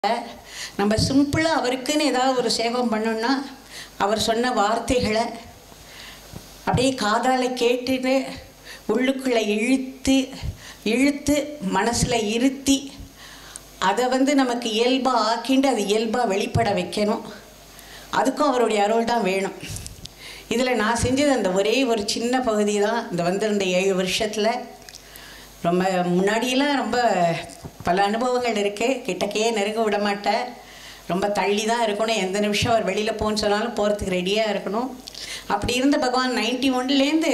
நம்ம சிம்பிளாக அவருக்குன்னு ஏதாவது ஒரு சேவம் பண்ணோம்னா அவர் சொன்ன வார்த்தைகளை அப்படியே காதால் கேட்டுட்டு உள்ளுக்குள்ளே இழுத்து இழுத்து மனசில் இருத்தி அதை வந்து நமக்கு இயல்பாக ஆக்கிண்டு அது இயல்பாக வெளிப்பட வைக்கணும் அதுக்கும் அவருடைய அருள் தான் வேணும் இதில் நான் செஞ்சது அந்த ஒரே ஒரு சின்ன பகுதி தான் இந்த வந்திருந்த ஏழு வருஷத்தில் ரொம்ப முன்னாடியெல்லாம் ரொம்ப பல அனுபவங்கள் இருக்குது கிட்டக்கையே நெருங்க விட மாட்டேன் ரொம்ப தள்ளி தான் இருக்கணும் எந்த நிமிஷம் அவர் வெளியில் போன்னு சொன்னாலும் போகிறதுக்கு ரெடியாக இருக்கணும் அப்படி இருந்த பகவான் நைன்டி ஒன்லேருந்து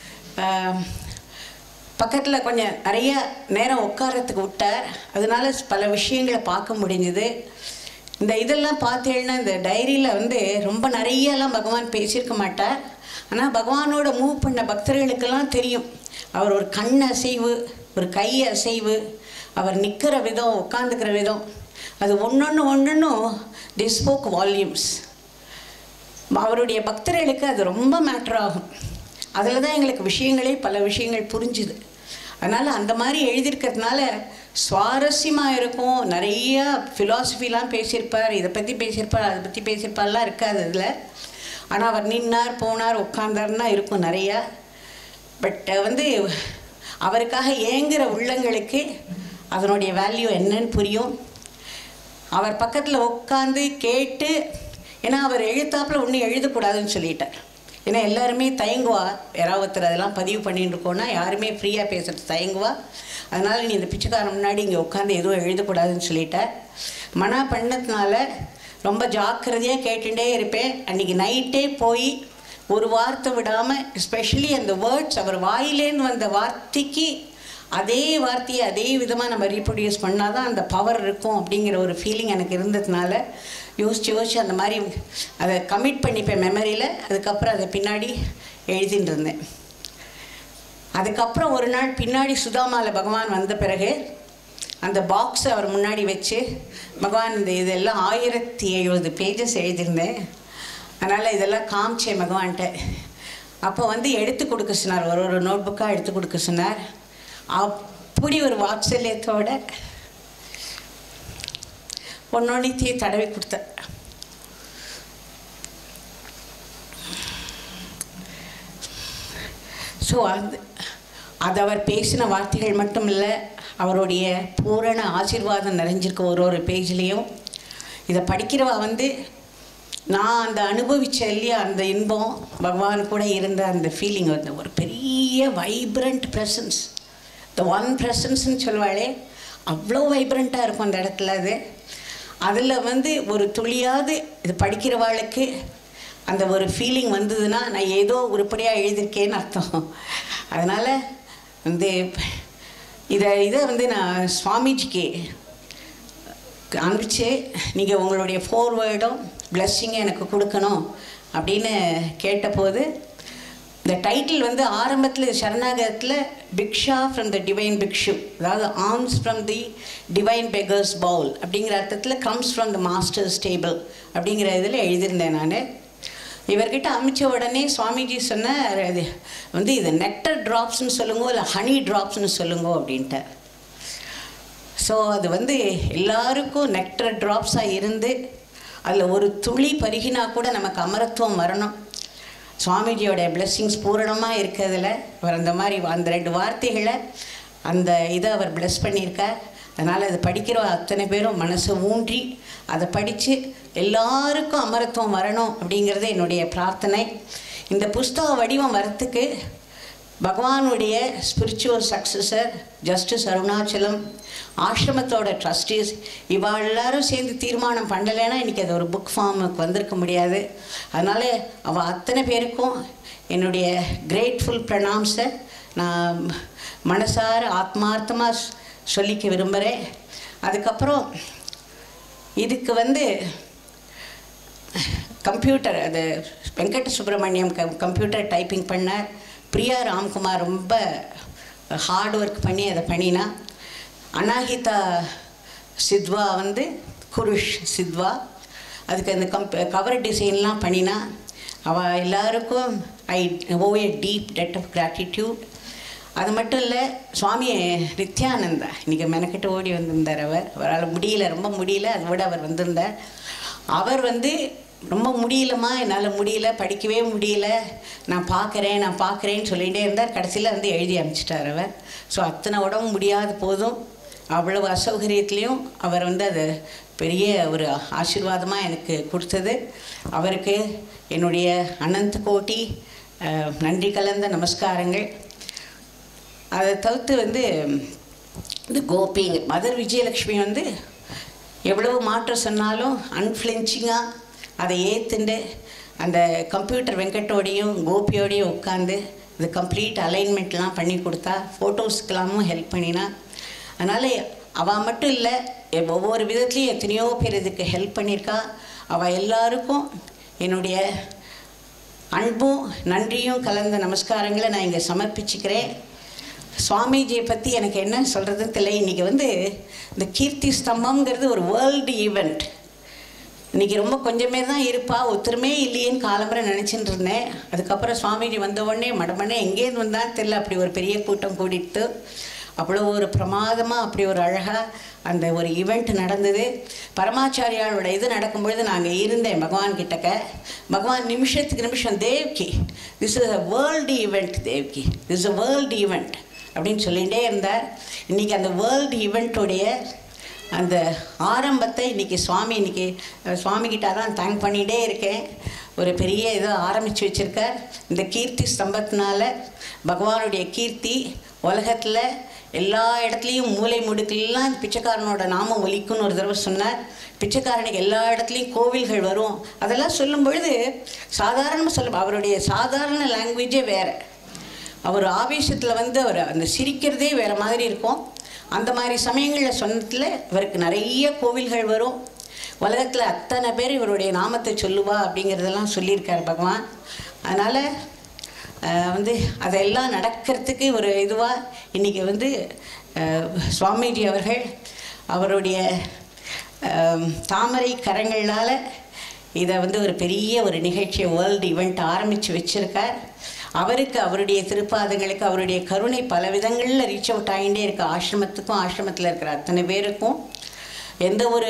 பக்கத்தில் கொஞ்சம் நிறைய நேரம் உட்காரத்துக்கு விட்டார் அதனால பல விஷயங்களை பார்க்க முடிஞ்சுது இந்த இதெல்லாம் பார்த்தேன்னா இந்த டைரியில் வந்து ரொம்ப நிறையலாம் பகவான் பேசியிருக்க மாட்டார் ஆனால் பகவானோட மூவ் பண்ண பக்தர்களுக்கெல்லாம் தெரியும் அவர் ஒரு கண் அசைவு ஒரு கை அசைவு அவர் நிற்கிற விதம் உட்காந்துக்கிற விதம் அது ஒன்றொன்று ஒன்றுன்னும் டிஸ்போக் வால்யூம்ஸ் அவருடைய பக்தர்களுக்கு அது ரொம்ப மேட்ரு ஆகும் அதில் தான் எங்களுக்கு விஷயங்களே பல விஷயங்கள் புரிஞ்சுது அதனால் அந்த மாதிரி எழுதியிருக்கிறதுனால சுவாரஸ்யமாக இருக்கும் நிறைய ஃபிலாசபிலாம் பேசியிருப்பார் இதை பற்றி பேசியிருப்பார் அதை பற்றி பேசியிருப்பார்லாம் இருக்காது அதில் ஆனால் அவர் நின்னார் போனார் உட்காந்தார்னா இருக்கும் நிறையா பட் வந்து அவருக்காக ஏங்குகிற உள்ளங்களுக்கு அதனுடைய வேல்யூ என்னன்னு புரியும் அவர் பக்கத்தில் உட்காந்து கேட்டு ஏன்னா அவர் எழுத்தாப்பில் ஒன்றும் எழுதக்கூடாதுன்னு சொல்லிட்டார் ஏன்னா எல்லாருமே தயங்குவா யாராவது ஒருத்தர் அதெல்லாம் பதிவு பண்ணிட்டு இருக்கோன்னா யாருமே ஃப்ரீயாக பேசுகிறது தயங்குவா அதனால் நீ இந்த பிச்சைக்காரன் முன்னாடி இங்கே உட்காந்து எதுவும் எழுதக்கூடாதுன்னு சொல்லிட்டார் மனா பண்ணதுனால ரொம்ப ஜாக்கிரதையாக கேட்டுட்டே இருப்பேன் அன்றைக்கி நைட்டே போய் ஒரு வார்த்தை விடாமல் ஸ்பெஷலி அந்த வேர்ட்ஸ் அவர் வாயிலேருந்து வந்த வார்த்தைக்கு அதே வார்த்தையை அதே விதமாக நம்ம ரீப்ரொடியூஸ் பண்ணால் தான் அந்த பவர் இருக்கும் அப்படிங்கிற ஒரு ஃபீலிங் எனக்கு இருந்ததுனால யோசிச்சு யோசிச்சு அந்த மாதிரி அதை கமிட் பண்ணிப்பேன் மெமரியில் அதுக்கப்புறம் அதை பின்னாடி எழுதிட்டு இருந்தேன் அதுக்கப்புறம் ஒரு நாள் பின்னாடி சுதாமாவில் பகவான் வந்த பிறகு அந்த பாக்ஸை அவர் முன்னாடி வச்சு பகவான் இந்த இதெல்லாம் ஆயிரத்தி எழுபது பேஜஸ் எழுதியிருந்தேன் அதனால் இதெல்லாம் காமிச்சேன் பகவான்கிட்ட அப்போ வந்து எடுத்து கொடுக்க சொன்னார் ஒரு ஒரு நோட் புக்காக எடுத்து கொடுக்க சொன்னார் அப்படி ஒரு வாத்சல்யத்தோட ஒன்னொன்னித்தையே தடவி கொடுத்த ஸோ அது அது அவர் பேசின வார்த்தைகள் மட்டும் இல்லை அவருடைய பூரண ஆசீர்வாதம் நிறைஞ்சிருக்க ஒரு ஒரு பேஜ்லேயும் இதை படிக்கிறவா வந்து நான் அந்த அனுபவிச்ச இல்லையா அந்த இன்பம் பகவான் கூட இருந்த அந்த ஃபீலிங் வந்து ஒரு பெரிய வைப்ரண்ட் ப்ரெசன்ஸ் த ஒன் ப்ரெசன்ஸ்னு சொல்லுவாளே அவ்வளோ வைப்ரண்ட்டாக இருக்கும் அந்த இடத்துல அது அதில் வந்து ஒரு துளியாவது இது படிக்கிறவாளுக்கு அந்த ஒரு ஃபீலிங் வந்ததுன்னா நான் ஏதோ உருப்படியாக எழுதியிருக்கேன்னு அர்த்தம் அதனால் வந்து இதை இதை வந்து நான் சுவாமிஜிக்கு அனுப்பிச்சு நீங்கள் உங்களுடைய ஃபோர்வேர்டும் பிளஸ்ஸிங்கை எனக்கு கொடுக்கணும் அப்படின்னு கேட்டபோது இந்த டைட்டில் வந்து ஆரம்பத்தில் சரணாகத்தில் பிக்ஷா ஃப்ரம் த டிவைன் பிக்ஷு அதாவது alms from the divine beggar's bowl அப்படிங்கிற அர்த்தத்தில் comes from the master's table அப்படிங்கிற இதில் எழுதியிருந்தேன் நான் இவர்கிட்ட அமைச்ச உடனே சுவாமிஜி சொன்னார் அது வந்து இது நெக்டர் ட்ராப்ஸ்னு சொல்லுங்க இல்லை ஹனி ட்ராப்ஸ்னு சொல்லுங்க அப்படின்ட்டு ஸோ அது வந்து எல்லாருக்கும் நெக்டர் ட்ராப்ஸாக இருந்து அதில் ஒரு துளி பருகினா கூட நமக்கு அமரத்துவம் வரணும் சுவாமிஜியோட பிளெஸ்ஸிங்ஸ் பூரணமாக இருக்கிறதுல அவர் அந்த மாதிரி அந்த ரெண்டு வார்த்தைகளை அந்த இதை அவர் பிளெஸ் பண்ணியிருக்கார் அதனால் அதை படிக்கிற அத்தனை பேரும் மனசை ஊன்றி அதை படித்து எல்லாருக்கும் அமரத்துவம் வரணும் அப்படிங்கிறது என்னுடைய பிரார்த்தனை இந்த புஸ்தக வடிவம் வரத்துக்கு பகவானுடைய ஸ்பிரிச்சுவல் சக்ஸஸர் ஜஸ்டிஸ் அருணாச்சலம் ஆசிரமத்தோட ட்ரஸ்டீஸ் இவா எல்லாரும் சேர்ந்து தீர்மானம் பண்ணலைன்னா இன்றைக்கி அது ஒரு புக் ஃபார்முக்கு வந்திருக்க முடியாது அதனால் அவள் அத்தனை பேருக்கும் என்னுடைய கிரேட்ஃபுல் ப்ரணாம்ஸை நான் மனசார ஆத்மார்த்தமாக சொல்லிக்க விரும்புகிறேன் அதுக்கப்புறம் இதுக்கு வந்து கம்ப்யூட்டர் அது வெங்கட சுப்பிரமணியம் க கம்ப்யூட்டர் டைப்பிங் பண்ண பிரியா ராம்குமார் ரொம்ப ஹார்ட் ஒர்க் பண்ணி அதை பண்ணினா அனாஹிதா சித்வா வந்து குருஷ் சித்வா அதுக்கு அந்த கம்ப் கவர் டிசைன்லாம் பண்ணினா அவள் எல்லாருக்கும் I owe a deep debt of gratitude அது மட்டும் இல்லை சுவாமி நித்யானந்தா இன்றைக்கி மெனக்கிட்டு ஓடி வந்திருந்தார் அவர் அவரால் முடியல ரொம்ப முடியல அதை விட அவர் வந்திருந்தார் அவர் வந்து ரொம்ப முடியலம்மா என்னால் முடியல படிக்கவே முடியல நான் பார்க்குறேன் நான் பார்க்குறேன்னு சொல்லிகிட்டே இருந்தார் கடைசியில் வந்து எழுதி அனுப்பிச்சிட்டார் அவர் ஸோ அத்தனை உடம்பு முடியாத போதும் அவ்வளவு அசௌகரியத்துலேயும் அவர் வந்து அது பெரிய ஒரு ஆசீர்வாதமாக எனக்கு கொடுத்தது அவருக்கு என்னுடைய அனந்த கோட்டி அஹ், நன்றி கலந்த நமஸ்காரங்கள் அதை தவிர்த்து வந்து இந்த கோபிங்க மதர் விஜயலக்ஷ்மி வந்து எவ்வளவு மாற்றம் சொன்னாலும் அன்ஃப்ளென்ச்சிங்காக அதை ஏற்றுண்டு அந்த கம்ப்யூட்டர் வெங்கட்டோடையும் கோபியோடையும் உட்காந்து இது கம்ப்ளீட் அலைன்மெண்ட்லாம் பண்ணி கொடுத்தா ஃபோட்டோஸ்க்கெல்லாமும் ஹெல்ப் பண்ணினா அதனால் அவள் மட்டும் இல்லை எ- ஒவ்வொரு விதத்துலேயும் எத்தனையோ பேர் இதுக்கு ஹெல்ப் பண்ணியிருக்கா அவள் எல்லாருக்கும் என்னுடைய அன்பும் நன்றியும் கலந்த நமஸ்காரங்களை நான் இங்கே சமர்ப்பிச்சுக்கிறேன் சுவாமிஜியை பற்றி எனக்கு என்ன சொல்கிறதுன்னு தெரியல இன்றைக்கி வந்து இந்த கீர்த்தி ஸ்தம்பம்ங்கிறது ஒரு வேர்ல்டு ஈவெண்ட் இன்றைக்கி ரொம்ப கொஞ்சம் பேர் தான் இருப்பா ஒருத்தருமே இல்லையேன்னு காலம்பரை நினச்சிட்டு இருந்தேன் அதுக்கப்புறம் சுவாமிஜி வந்த உடனே மடமடனே எங்கேருந்து வந்தான்னு தெரியல அப்படி ஒரு பெரிய கூட்டம் கூடிட்டு அவ்வளோ ஒரு பிரமாதமாக அப்படி ஒரு அழகாக அந்த ஒரு ஈவெண்ட் நடந்தது பரமாச்சாரியாளோட இது நடக்கும்பொழுது நாங்கள் இருந்தேன் பகவான் கிட்டக்க பகவான் நிமிஷத்துக்கு நிமிஷம் Devki this is a world event Devki this is a world event அப்படின்னு சொல்லிகிட்டே இருந்தார் இன்றைக்கி அந்த வேர்ல்டு ஈவெண்ட்டுடைய அந்த ஆரம்பத்தை இன்றைக்கி சுவாமி இன்றைக்கி சுவாமிகிட்ட தான் தேங்க் பண்ணிகிட்டே இருக்கேன் ஒரு பெரிய இதை ஆரம்பித்து வச்சுருக்கார் இந்த கீர்த்தி ஸ்தம்பத்தினால பகவானுடைய கீர்த்தி உலகத்தில் எல்லா இடத்துலையும் மூலை முடுக்கெல்லாம் பிச்சைக்காரனோட நாமம் ஒலிக்கும்னு ஒரு தடவை சொன்னார் பிச்சைக்காரனுக்கு எல்லா இடத்துலையும் கோவில்கள் வரும் அதெல்லாம் சொல்லும் பொழுது சாதாரணமாக சொல்ல அவருடைய சாதாரண லாங்குவேஜே வேறு அவர் ஆவேசத்தில் வந்து அவர் அந்த சிரிக்கிறதே வேறு மாதிரி இருக்கும் அந்த மாதிரி சமயங்களில் சொன்னதில் இவருக்கு நிறைய கோவில்கள் வரும் உலகத்தில் அத்தனை பேர் இவருடைய நாமத்தை சொல்லுவா அப்படிங்கிறதெல்லாம் சொல்லியிருக்கார் பகவான் அதனால் வந்து அதெல்லாம் நடக்கிறதுக்கு ஒரு இதுவாக இன்றைக்கி வந்து அஹ், சுவாமிஜி அவர்கள் அவருடைய அஹ், தாமரை கரங்களால் இதை வந்து ஒரு பெரிய ஒரு நிகழ்ச்சியை வேர்ல்டு ஈவெண்ட் ஆரம்பித்து வச்சுருக்கார் அவருக்கு அவருடைய திருப்பாதங்களுக்கு அவருடைய கருணை பல விதங்களில் ரீச் அவுட் ஆகிட்டே இருக்கு ஆசிரமத்துக்கும் ஆசிரமத்தில் இருக்கிற அத்தனை பேருக்கும் எந்த ஒரு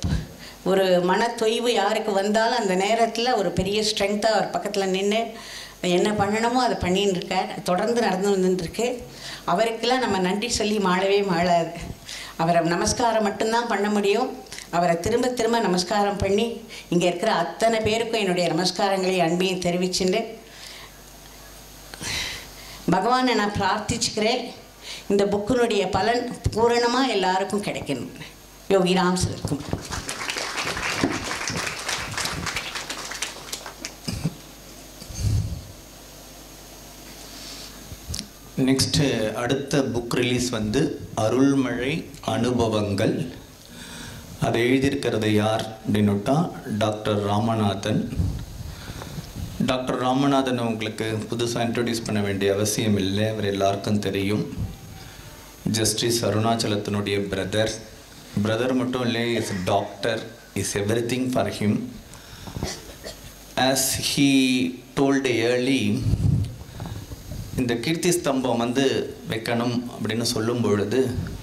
ஒரு மன தொய்வு யாருக்கு வந்தாலும் அந்த நேரத்தில் ஒரு பெரிய ஸ்ட்ரென்த்தாக அவர் பக்கத்தில் நின்று என்ன பண்ணணுமோ அதை பண்ணின்னு இருக்கார் தொடர்ந்து நடந்து வந்துட்டுருக்கு அவருக்கெல்லாம் நம்ம நன்றி சொல்லி மாளவே மாளாது அவரை நமஸ்காரம் மட்டும்தான் பண்ண முடியும் அவரை திரும்ப திரும்ப நமஸ்காரம் பண்ணி இங்கே இருக்கிற அத்தனை பேருக்கும் என்னுடைய நமஸ்காரங்களையும் அன்பையும் தெரிவிச்சுட்டு பகவானை நான் பிரார்த்திச்சுக்கிறேன் இந்த புக்கினுடைய பலன் பூரணமாக எல்லாருக்கும் கிடைக்கணும் யோகி ராம் சிவகுமார் நெக்ஸ்ட்டு அடுத்த புக் ரிலீஸ் வந்து அருள்மழை அனுபவங்கள் அதை எழுதியிருக்கிறது யார் அப்படின்னுட்டா டாக்டர் ராமநாதன் டாக்டர் ராமநாதன் உங்களுக்கு புதுசாக இன்ட்ரடியூஸ் பண்ண வேண்டிய அவசியம் இல்லை அவர் எல்லாருக்கும் தெரியும் ஜஸ்டிஸ் அருணாச்சலத்தினுடைய பிரதர் பிரதர் மட்டும் இல்லை is doctor is everything for him as he told early இந்த கீர்த்தி ஸ்தம்பம் வந்து வைக்கணும் அப்படின்னு சொல்லும் பொழுது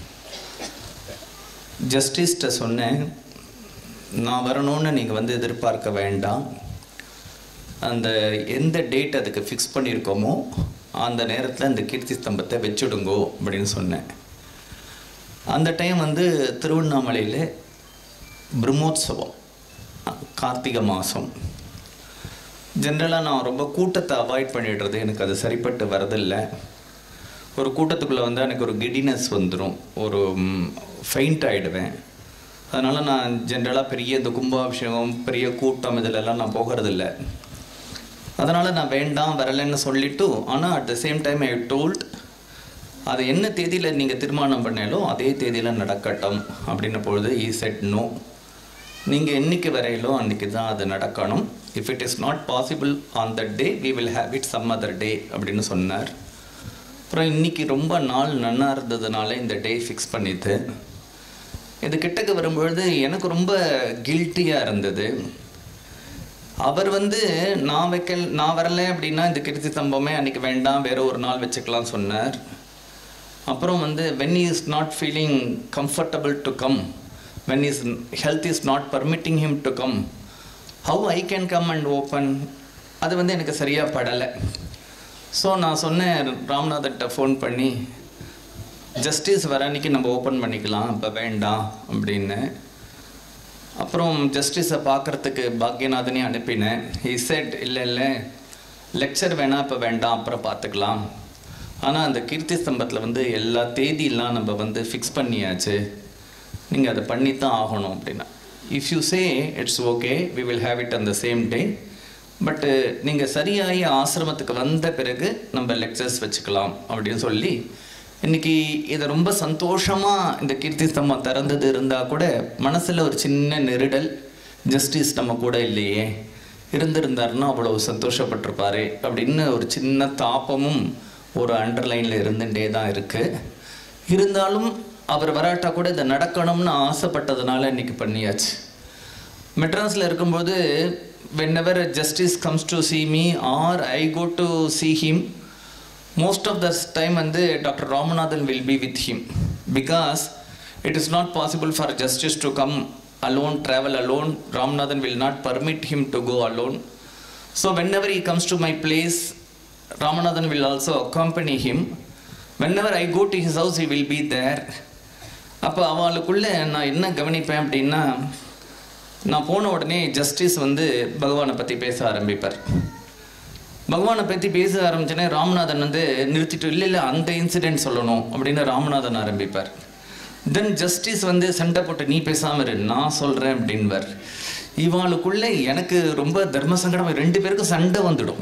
ஜஸ்டிஸ்ட்ட சொன்னேன் நான் வரணும்னு நீங்கள் வந்து எதிர்பார்க்க வேண்டாம் அந்த எந்த டேட் அதுக்கு ஃபிக்ஸ் பண்ணியிருக்கோமோ அந்த நேரத்தில் இந்த கீர்த்தி ஸ்தம்பத்தை வச்சுடுங்கோ அப்படின்னு சொன்னேன் அந்த டைம் வந்து திருவண்ணாமலையில் பிரம்மோத்சவம் கார்த்திகை மாதம் ஜென்ரலாக நான் ரொம்ப கூட்டத்தை அவாய்ட் பண்ணிடுறது எனக்கு அது சரிப்பட்டு வரதில்லை ஒரு கூட்டத்துக்குள்ளே வந்து எனக்கு ஒரு கிடினஸ் வந்துடும் ஒரு ஃபெயிண்ட் ஆகிடுவேன் அதனால் நான் ஜென்ரலாக பெரிய இந்த கும்பாபிஷேகம் பெரிய கூட்டம் இதிலெல்லாம் நான் போகிறதில்ல அதனால் நான் வேண்டாம் வரலைன்னு சொல்லிட்டு ஆனால் at the same time I told அது என்ன தேதியில் நீங்கள் தீர்மானம் பண்ணாலோ அதே தேதியில் நடக்கட்டும் அப்படின்ன பொழுது ஈ செட் நோ நீங்கள் என்னைக்கு வரையிலோ அன்றைக்கி தான் அது நடக்கணும் if it is not possible on the day we will have it some other day அப்படின்னு சொன்னார் அப்புறம் இன்னைக்கு ரொம்ப நாள் நன்னா இருந்ததுனால இந்த டே ஃபிக்ஸ் பண்ணிட்டு இது கிட்டக்கு வரும்பொழுது எனக்கு ரொம்ப கில்ட்டியாக இருந்தது அவர் வந்து நான் வைக்க நான் வரல அப்படின்னா இந்த கீர்த்தி சம்பவமே அன்னைக்கு வேண்டாம் வேற ஒரு நாள் வச்சுக்கலாம் சொன்னார் அப்புறம் வந்து when is not feeling comfortable to come when is health is not permitting him to come how I can come and open அது வந்து எனக்கு சரியாக படலை ஸோ நான் சொன்னேன் ராம்நாதன்கிட்ட ஃபோன் பண்ணி ஜஸ்டிஸ் வர அன்னைக்கு நம்ம ஓப்பன் பண்ணிக்கலாம் இப்போ வேண்டாம் அப்படின்னு அப்புறம் ஜஸ்டிஸை பார்க்குறதுக்கு பாக்யநாதனையும் அனுப்பினேன் ஹி செட் இல்லை இல்லை லெக்சர் வேணால் இப்போ வேண்டாம் அப்புறம் பார்த்துக்கலாம் ஆனால் அந்த கீர்த்தி ஸ்தம்பத்தில் வந்து எல்லா தேதியெல்லாம் நம்ம வந்து ஃபிக்ஸ் பண்ணியாச்சு நீங்கள் அதை பண்ணித்தான் ஆகணும் அப்படின்னா if you say it's okay we will have it on the same day but நீங்கள் சரியாகி ஆசிரமத்துக்கு வந்த பிறகு நம்ம லெக்சர்ஸ் வச்சுக்கலாம் அப்படின்னு சொல்லி இன்னைக்கு இதை ரொம்ப சந்தோஷமாக இந்த கீர்த்தி ஸ்தம்பம் திறந்தது இருந்தால் கூட மனசில் ஒரு சின்ன நெருடல் ஜஸ்டிஸ் நம்ம கூட இல்லையே இருந்திருந்தாருன்னா அவ்வளோ சந்தோஷப்பட்டிருப்பாரு அப்படின்னு ஒரு சின்ன தாப்பமும் ஒரு அண்டர்லைனில் இருந்துகிட்டே தான் இருக்குது இருந்தாலும் அவர் வராட்டா கூட இதை நடக்கணும்னு ஆசைப்பட்டதுனால இன்னைக்கு பண்ணியாச்சு மெட்ராஸில் இருக்கும்போது whenever justice comes to see me or I go to see him most of the time வந்து doctor Ramanathan will be with him because it is not possible for justice to come alone travel alone Ramanathan will not permit him to go alone so whenever he comes to my place Ramanathan will also accompany him whenever I go to his house he will be there அப்போ அவளுக்குள்ள நான் என்ன கவனிப்பேன் அப்படின்னா நான் போன உடனே justice வந்து பகவானை பற்றி பேச ஆரம்பிப்பார் பகவானை பற்றி பேச ஆரம்பிச்சோன்னே ராமநாதன் வந்து நிறுத்திட்டு இல்லை இல்லை அந்த இன்சிடென்ட் சொல்லணும் அப்படின்னு ராமநாதன் ஆரம்பிப்பார் தென் ஜஸ்டிஸ் வந்து சண்டை போட்டு நீ பேசாம இரு நான் சொல்கிறேன் அப்படின்வர் இவாளுக்குள்ள எனக்கு ரொம்ப தர்ம சங்கடம் ரெண்டு பேருக்கும் சண்டை வந்துடும்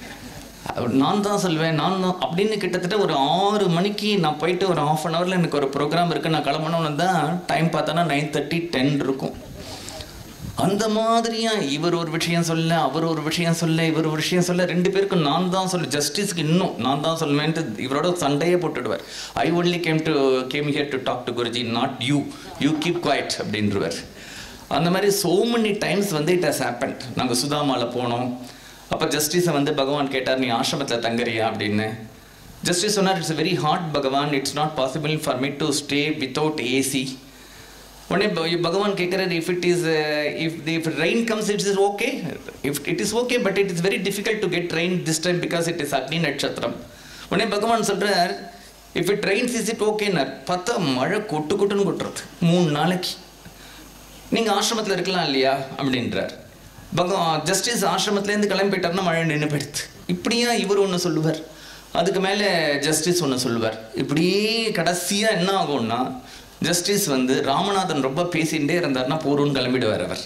நான் தான் சொல்வேன் நான் தான் அப்படின்னு கிட்டத்தட்ட ஒரு ஆறு மணிக்கு நான் போயிட்டு ஒரு ஆஃப் அன் ஹவரில் எனக்கு ஒரு ப்ரோக்ராம் இருக்குது நான் கிளம்பணும்னு தான் டைம் பார்த்தோன்னா நைன் தேர்ட்டி டென் இருக்கும் அந்த மாதிரியா இவர் ஒரு விஷயம் சொல்ல அவர் ஒரு விஷயம் சொல்ல இவர் ஒரு விஷயம் சொல்ல ரெண்டு பேருக்கும் நான் தான் சொல்ல ஜஸ்டிஸ்க்கு இன்னும் நான் தான் சொல்லுவேன்ட்டு இவரோட சண்டையே போட்டுடுவார் I only came to came here to talk to Guruji not you you keep quiet அப்படின்றவர் அந்த மாதிரி சோ மெனி டைம்ஸ் வந்து இட் ஹஸ் ஹேப்பன் நாங்கள் சுதாமாவில் போனோம் அப்போ ஜஸ்டிஸை வந்து பகவான் கேட்டார் நீ ஆசிரமத்தில் தங்குறியா அப்படின்னு ஜஸ்டிஸ் சொன்னார் it's very hard Bhagavan it's not possible for me to stay without AC உடனே ப- பகவான் கேட்குறாரு if it is if the if rain comes it is okay if it is okay but it is very difficult to get rain this time because it is Agni Nakshatram உடனே பகவான் சொல்றார் if it rains is it ஓகேனார் பார்த்தா மழை கொட்டு கொட்டுன்னு கொட்டுறது மூணு நாளைக்கு நீங்கள் ஆசிரமத்தில் இருக்கலாம் இல்லையா அப்படின்றார் பகவான் ஜஸ்டிஸ் ஆசிரமத்துலேருந்து கிளம்பி போயிட்டாருன்னா மழை நின்று போயிடுது இப்படியா இவர் ஒன்று சொல்லுவார் அதுக்கு மேலே ஜஸ்டிஸ் ஒன்று சொல்லுவார் இப்படியே கடைசியாக என்ன ஆகும்னா ஜஸ்டிஸ் வந்து ராமநாதன் ரொம்ப பேசிகிட்டே இருந்தார்னா போரும்னு கிளம்பிடுவார் அவர்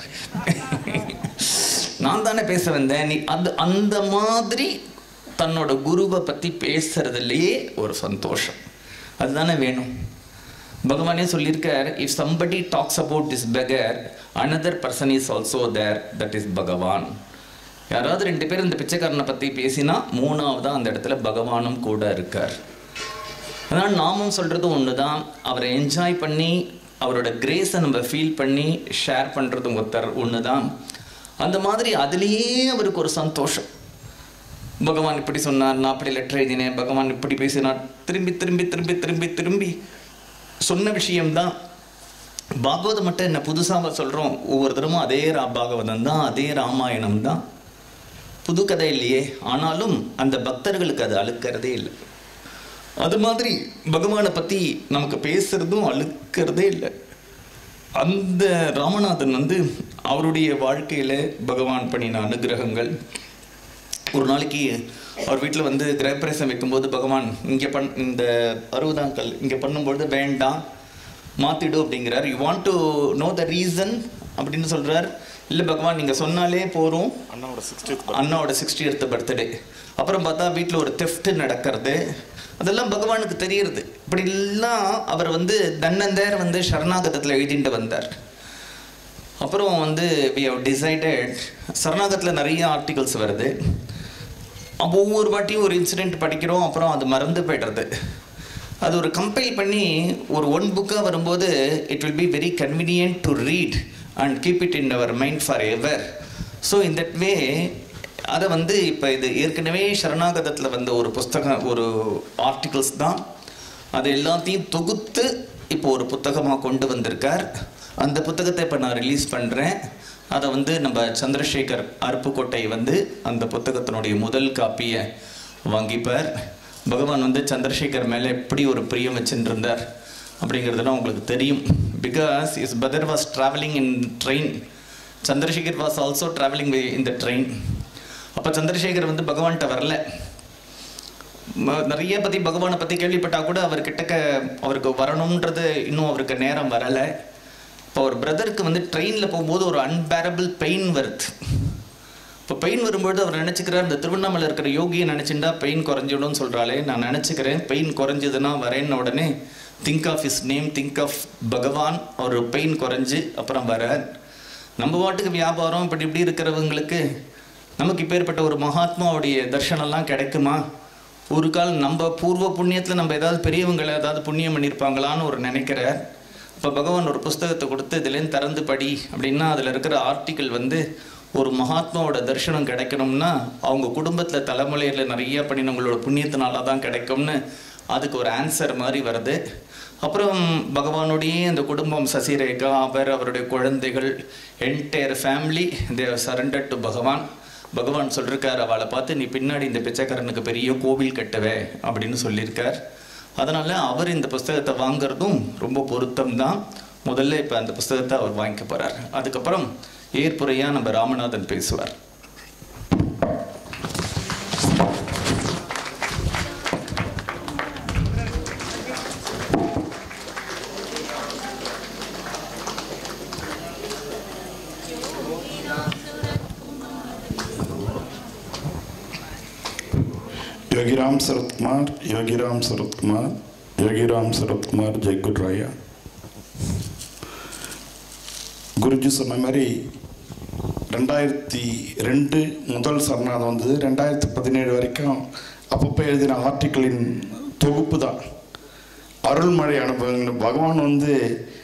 நான் தானே பேச வந்தேன் நீ அது அந்த மாதிரி தன்னோட குருவை பற்றி பேசுறதுலயே ஒரு சந்தோஷம் அதுதானே வேணும் பகவானே சொல்லியிருக்கார் if somebody talks about this beggar another person is also there that is Bhagavan யாராவது ரெண்டு பேர் இந்த பிச்சைக்காரனை பற்றி பேசினா மூணாவதா அந்த இடத்துல பகவானும் கூட இருக்கார் அதனால் நாமும் சொல்கிறது ஒன்று தான் அவரை என்ஜாய் பண்ணி அவரோட கிரேஸை நம்ம ஃபீல் பண்ணி ஷேர் பண்ணுறதும் ஒருத்தர் ஒன்று தான் அந்த மாதிரி அதுலேயே அவருக்கு ஒரு சந்தோஷம் பகவான் இப்படி சொன்னார் நான் அப்படி லெட்டர் எழுதினேன் பகவான் இப்படி பேசினார் திரும்பி திரும்பி திரும்பி திரும்பி திரும்பி சொன்ன விஷயம்தான் பாகவதம் மட்டும் என்ன புதுசாக சொல்கிறோம் ஒவ்வொரு தரமும் அதே ரா பாகவதம் தான் அதே ராமாயணம் தான் புது கதை இல்லையே ஆனாலும் அந்த பக்தர்களுக்கு அது அழுக்கிறதே இல்லை அது மாதிரி பகவானை பற்றி நமக்கு பேசுறதும் அழுக்கிறதே இல்லை அந்த ராமநாதன் வந்து அவருடைய வாழ்க்கையில் பகவான் பண்ணின அனுகிரகங்கள் ஒரு நாளைக்கு அவர் வீட்டில் வந்து கிரகப்பிரவேசம் வைக்கும்போது பகவான் இங்கே பண் இந்த அறுபதாங்கல் இங்கே பண்ணும்பொழுது வேண்டாம் மாற்றிடு அப்படிங்கிறார் you want to know the reason அப்படின்னு சொல்கிறார் இல்லை பகவான் நீங்கள் சொன்னாலே போகிறோம் அண்ணாவோட சிக்ஸ்டீத் அண்ணாவோட சிக்ஸ்டியர்த் பர்த்டே அப்புறம் பார்த்தா வீட்டில் ஒரு தெஃப்ட் நடக்கிறது அதெல்லாம் பகவானுக்கு தெரியறது இப்படிலாம் அவர் வந்து தன்னந்தேர் வந்து சரணாகதத்தில் எழுதிட்டு வந்தார் அப்புறம் வந்து வி ஹவ் டிசைடட் சரணாகத்தில் நிறைய ஆர்டிகல்ஸ் வருது அப்போ ஒவ்வொரு வாட்டியும் ஒரு இன்சிடெண்ட் படிக்கிறோம் அப்புறம் அது மறந்து போய்டுறது அது ஒரு கம்பைல் பண்ணி ஒரு ஒன் புக்காக வரும்போது it will be very convenient to read and keep it in our mind forever so in that way அதை வந்து இப்போ இது ஏற்கனவே சரணாகதத்தில் வந்த ஒரு புஸ்தகம் ஒரு ஆர்டிகல்ஸ் தான் அது எல்லாத்தையும் தொகுத்து இப்போ ஒரு புத்தகமாக கொண்டு வந்திருக்கார் அந்த புத்தகத்தை இப்போ நான் ரிலீஸ் பண்ணுறேன் அதை வந்து நம்ம சந்திரசேகர் அருப்புக்கோட்டை வந்து அந்த புத்தகத்தினுடைய முதல் காப்பியை வாங்கிப்பார் பகவான் வந்து சந்திரசேகர் மேலே எப்படி ஒரு பிரியம் வச்சுட்டு இருந்தார் அப்படிங்கிறதுலாம் உங்களுக்கு தெரியும் because is brother was travelling in train Chandrasekhar was also travelling in the train அப்போ சந்திரசேகர் வந்து பகவான்கிட்ட வரல ம- நிறைய பற்றி பகவானை பற்றி கேள்விப்பட்டா கூட அவர் கிட்டக்க அவருக்கு வரணுன்றது இன்னும் அவருக்கு நேரம் வரலை இப்போ அவர் பிரதருக்கு வந்து ட்ரெயினில் போகும்போது ஒரு அன்பேரபிள் பெயின் வருது இப்போ பெயின் வரும்பொழுது அவர் நினச்சிக்கிறார் இந்த திருவண்ணாமலை இருக்கிற யோகியை நினச்சிண்டா பெயின் குறைஞ்சிடும்னு சொல்கிறாளே நான் நினச்சிக்கிறேன் பெயின் குறைஞ்சதுன்னா வரேன்னு உடனே think of is name think of Bhagavan ஒரு பெயின் குறைஞ்சு அப்புறம் வரார் நம்ம பாட்டுக்கு வியாபாரம் இப்படி இப்படி இருக்கிறவங்களுக்கு நமக்கு இப்பேற்பட்ட ஒரு மகாத்மாவுடைய தர்ஷனம்லாம் கிடைக்குமா ஒரு கால் நம்ம பூர்வ புண்ணியத்தில் நம்ம ஏதாவது பெரியவங்களை ஏதாவது புண்ணியம் பண்ணியிருப்பாங்களான்னு ஒரு நினைக்கிறார் இப்போ பகவான் ஒரு புஸ்தகத்தை கொடுத்து இதுலேருந்து திறந்து படி அப்படின்னா அதில் இருக்கிற ஆர்டிக்கிள் வந்து ஒரு மகாத்மாவோட தரிசனம் கிடைக்கணும்னா அவங்க குடும்பத்தில் தலைமுறையில் நிறைய பண்ணினவங்களோட புண்ணியத்தினால தான் கிடைக்கும்னு அதுக்கு ஒரு ஆன்சர் மாதிரி வருது அப்புறம் பகவானுடைய அந்த குடும்பம் சசிரேகா அவர் அவருடைய குழந்தைகள் entire family they surrendered to Bhagavan Bhagavan சொல்லியிருக்கார் அவளை பார்த்து நீ பின்னாடி இந்த பிச்சைக்காரனுக்கு பெரிய கோவில் கட்டுவே அப்படின்னு சொல்லியிருக்கார் அதனால அவர் இந்த புஸ்தகத்தை வாங்குறதும் ரொம்ப பொருத்தம் தான் முதல்ல இப்போ அந்த புஸ்தகத்தை அவர் வாங்கிக்க போறார் அதுக்கப்புறம் ஏற்புரையாக நம்ம ராமநாதன் பேசுவார் योगीराम शरत कुमार योगीराम शरत कुमार योगीराम शरत कुमार ஜெயகுட் ராயா குருஜி சொன்ன மாதிரி ரெண்டாயிரத்தி ரெண்டு முதல் சரணாதம் வந்தது ரெண்டாயிரத்தி பதினேழு வரைக்கும் அப்பப்போ எழுதின ஆர்டிக்கிளின் தொகுப்பு தான் அருள்மழை அனுபவங்கள் பகவான் வந்து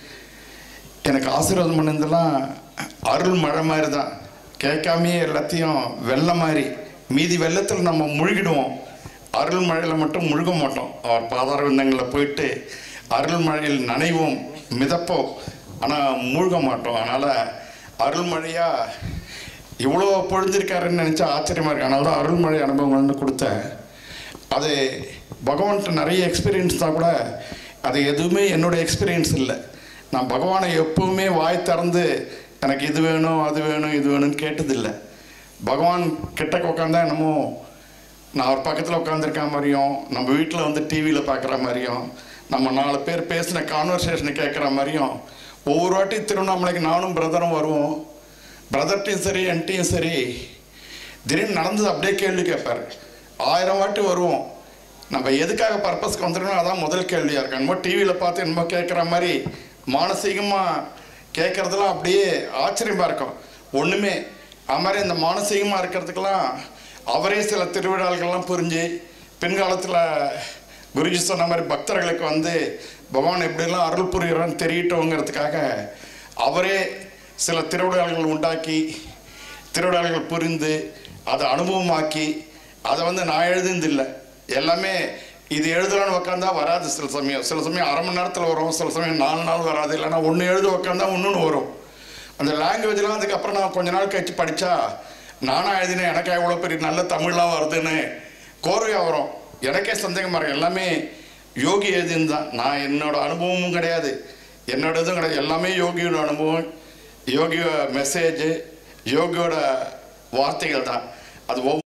எனக்கு ஆசீர்வாதம் பண்ணதெல்லாம் அருள் மழை மாதிரி தான் கேட்காமையே எல்லாத்தையும் வெள்ளம் மாதிரி மீதி வெள்ளத்தில் நம்ம முழுகிடுவோம் அருள் மழையில் மட்டும் முழுக மாட்டோம் அவர் பாதார விந்தங்களில் போயிட்டு அருள் மழையில் நனைவோம் மிதப்போம் ஆனால் மூழ்க மாட்டோம் அதனால் அருள் மழையாக இவ்வளோ பொழுந்திருக்காருன்னு நினச்சா ஆச்சரியமாக இருக்கு அதனால தான் அருள்மழை அனுபவங்கள்னு கொடுத்தேன் அது பகவான்கிட்ட நிறைய எக்ஸ்பீரியன்ஸ் தான் கூட அது எதுவுமே என்னோட எக்ஸ்பீரியன்ஸ் இல்லை நான் பகவானை எப்பவுமே வாய் திறந்து எனக்கு இது வேணும் அது வேணும் இது வேணும்னு கேட்டதில்லை பகவான் கிட்டக்க உட்காந்தா என்னமோ நான் அவர் பக்கத்தில் உட்காந்துருக்க மாதிரியும் நம்ம வீட்டில் வந்து டிவியில் பார்க்குற மாதிரியும் நம்ம நாலு பேர் பேசின கான்வர்சேஷனை கேட்குற மாதிரியும் ஒவ்வொரு வாட்டி திருவண்ணாமலைக்கு நானும் பிரதரும் வருவோம் பிரதர்ட்டையும் சரி என்கிட்டையும் சரி திடீர்னு நடந்தது அப்படியே கேள்வி கேட்பார் ஆயிரம் வாட்டி வருவோம் நம்ம எதுக்காக பர்பஸ்க்கு வந்துருக்கோம் அதான் முதல் கேள்வியாக இருக்கும் என்னமோ டிவியில் பார்த்து என்னமோ கேட்குற மாதிரி மானசீகமாக கேட்குறதெல்லாம் அப்படியே ஆச்சரியமாக இருக்கும் ஒன்றுமே அது மாதிரி இந்த மானசீகமாக இருக்கிறதுக்கெல்லாம் அவரே சில திருவிழாக்கள்லாம் புரிஞ்சு பின்காலத்தில் குருஜி சொன்ன மாதிரி பக்தர்களுக்கு வந்து பகவான் எப்படிலாம் அருள் புரிகிறான்னு தெரியட்டோங்கிறதுக்காக அவரே சில திருவிழாக்கள் உண்டாக்கி திருவிழாக்கள் புரிந்து அதை அனுபவமாக்கி அதை வந்து நான் எழுதுனதில்லை எல்லாமே இது எழுதலான்னு உட்காந்தா வராது சில சமயம் சில சமயம் அரை மணி நேரத்தில் வரும் சில சமயம் நாலு நாள் வராது இல்லைன்னா ஒன்று எழுத உட்காந்தா இன்னொன்று வரும் அந்த லாங்குவேஜ்லாம் அதுக்கப்புறம் நான் கொஞ்ச நாள் கழிச்சு படித்தா நானா எழுதினேன் எனக்கா எவ்வளோ பெரிய நல்ல தமிழ்லாம் வருதுன்னு கோர்வையாக வரும் எனக்கே சந்தேகமாக இருக்கும் எல்லாமே யோகி எழுதின்னு தான் நான் என்னோட அனுபவமும் கிடையாது என்னோட இதுவும் கிடையாது எல்லாமே யோகியோட அனுபவம் யோகியோட மெசேஜ் யோகியோட வார்த்தைகள் தான் அது ஒவ்வொரு